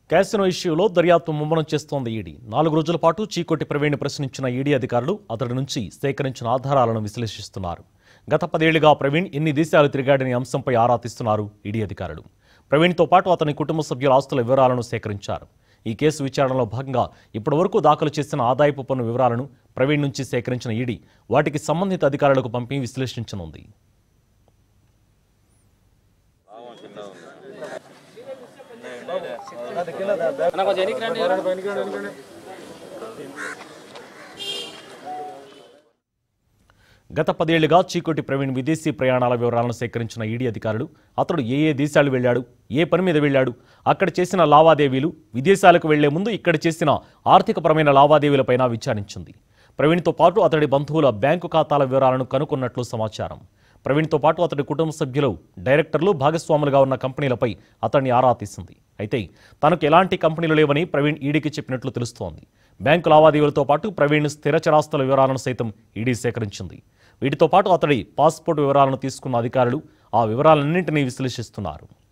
casino ఇష్యూలో దర్యాప్తు ముమ్మరం చేస్తోంది ఈడీ నాలుగు రోజుల పాటు చీకొట్టి ప్రవీణ్ ప్రశ్నించిన ఈడీ అధికారులు అతడి నుంచి సేకరించిన ఆధారాలను విశ్లేషిస్తున్నారు గత పదేళ్లుగా ప్రవీణ్ ఎన్ని దేశాలు తిరిగాడనే అంశంపై ఆరా తీస్తున్నారు ఈడీ అధికారులు ప్రవీణ్తో పాటు అతని కుటుంబ సభ్యుల ఆస్తుల వివరాలను సేకరించారు ఈ కేసు విచారణలో భాగంగా ఇప్పటివరకు దాఖలు చేసిన ఆదాయపు పన్ను వివరాలను ప్రవీణ్ నుంచి సేకరించిన ఈడీ వాటికి సంబంధిత అధికారులకు పంపి విశ్లేషించనుంది గత పదేళ్లుగా చీకోటి ప్రవీణ్ విదేశీ ప్రయాణాల వివరాలను సేకరించిన ఈడీ అధికారులు అతడు ఏ ఏ దేశాలు వెళ్ళాడు ఏ పని మీద వెళ్ళాడు అక్కడ చేసిన లావాదేవీలు విదేశాలకు వెళ్లే ముందు ఇక్కడ చేసిన ఆర్థికపరమైన లావాదేవీలపైన విచారించింది ప్రవీణ్తో పాటు అతడి బంధువుల బ్యాంకు ఖాతాల వివరాలను కనుక్కున్నట్లు సమాచారం ప్రవీణ్తో పాటు అతడి కుటుంబ సభ్యులు డైరెక్టర్లు భాగస్వాములుగా ఉన్న కంపెనీలపై అతన్ని ఆరా తీసింది అయితే తనకు ఎలాంటి కంపెనీలు లేవని ప్రవీణ్ ఈడీకి చెప్పినట్లు తెలుస్తోంది బ్యాంకు లావాదేవీలతో పాటు ప్రవీణ్ స్థిర చరాస్తుల వివరాలను సైతం ఈడీ సేకరించింది వీటితో పాటు అతడి పాస్పోర్ట్ వివరాలను తీసుకున్న అధికారులు ఆ వివరాలన్నింటినీ విశ్లేషిస్తున్నారు